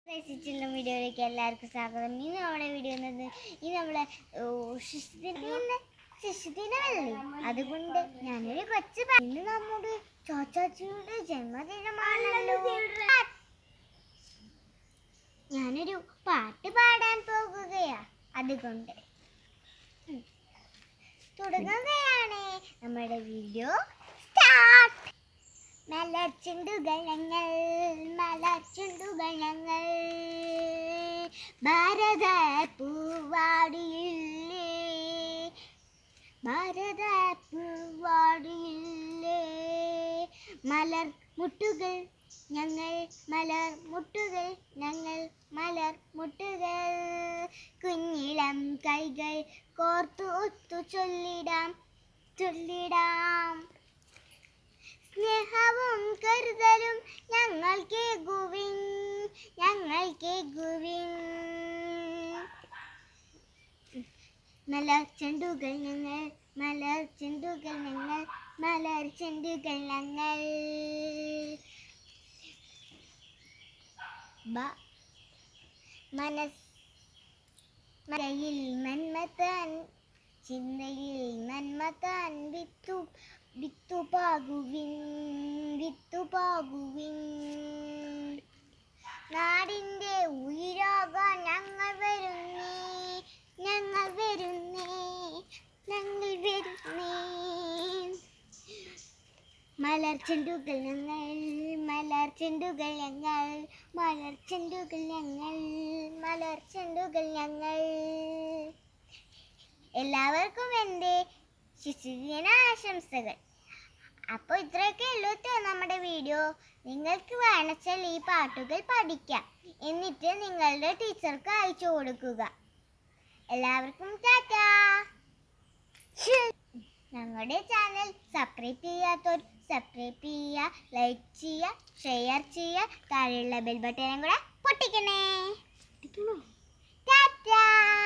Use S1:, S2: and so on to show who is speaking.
S1: രസിച്ചുള്ള വീഡിയോയിലേക്ക് എല്ലാവർക്കും സ്വാഗതം ഇന്ന് നമ്മുടെ വീഡിയോ എന്നത് ഇന്ന് നമ്മളെ ഓ, ശിശുദിന ശിശുദിനമല്ലേ അതുകൊണ്ട് ഞാനൊരു കൊച്ചു പ- ഇന്ന് നമ്മുടെ ചോച്ചാച്ചിയുടെ ജന്മദിനമാണല്ലോ ഞാനൊരു പാട്ട് പാടാൻ പോകുകയാ അതുകൊണ്ട് ഉം. തുടങ്ങുകയാണ് നമ്മുടെ വീഡിയോ സ്റ്റാർട്ട് മലർച്ചുണ്ടുകൾ ഞങ്ങൾ മലർച്ചുണ്ടുകൾ ഞങ്ങൾ ഭാരത പൂവാടിയില്ലേ ഭാരത പൂവാടിയില്ലേ മലർ മുട്ടുകൾ ഞങ്ങൾ മലർ മുട്ടുകൾ ഞങ്ങൾ മലർ മുട്ടുകൾ കുഞ്ഞിളം കൈകൾ കോർത്തു ഒത്തു ചൊല്ലിടാം ചൊല്ലിടാം സ്നേഹവും കരുതലും ഞങ്ങൾ കേകുവിൻ ഞങ്ങൾ കേകുവിൻ മലർ ചെണ്ടുകൾ ഞങ്ങൾ മലർ ചെണ്ടുകൾ ഞങ്ങൾ മലർ ചെണ്ടുകൾ ഞങ്ങൾ ബ- മനസ് മലയിൽ മന്മത്താൻ ചിന്തയിൽ നന്മത്താൻ വിത്തു വിത്തുപാകുവിൻ വിത്തുപാകുവിൻ നാടിൻ്റെ ഉയരാകാൻ ഞങ്ങൾ വരുന്നേ ഞങ്ങൾ വരുന്നേ ഞങ്ങൾ വരുന്നേ മലർ ചെണ്ടുകൾ ഞങ്ങൾ മലർ ചെണ്ടുകൾ ഞങ്ങൾ മലർ ചെണ്ടുകൾ ഞങ്ങൾ മലർ ചെണ്ടുകൾ ഞങ്ങൾ എല്ലാവർക്കും എൻ്റെ ശിശുദിന ആശംസകൾ അപ്പോൾ ഇത്രയൊക്കെ ഉള്ളൂ ട്ടോ നമ്മുടെ വീഡിയോ നിങ്ങൾക്ക് വേണച്ചാൽ ഈ പാട്ടുകൾ പഠിക്കാം എന്നിട്ട് നിങ്ങളുടെ ടീച്ചർക്ക് അയച്ചു കൊടുക്കുക എല്ലാവർക്കും ടാറ്റാ ഞങ്ങളുടെ ചാനൽ സബ്സ്ക്രൈബ് ചെയ്യാത്തവർ സബ്സ്ക്രൈബ് ചെയ്യുക ലൈക്ക് ചെയ്യുക ഷെയർ ചെയ്യുക താഴെയുള്ള ബെൽ ബട്ടനും കൂടെ പൊട്ടിക്കണേ ടാറ്റാ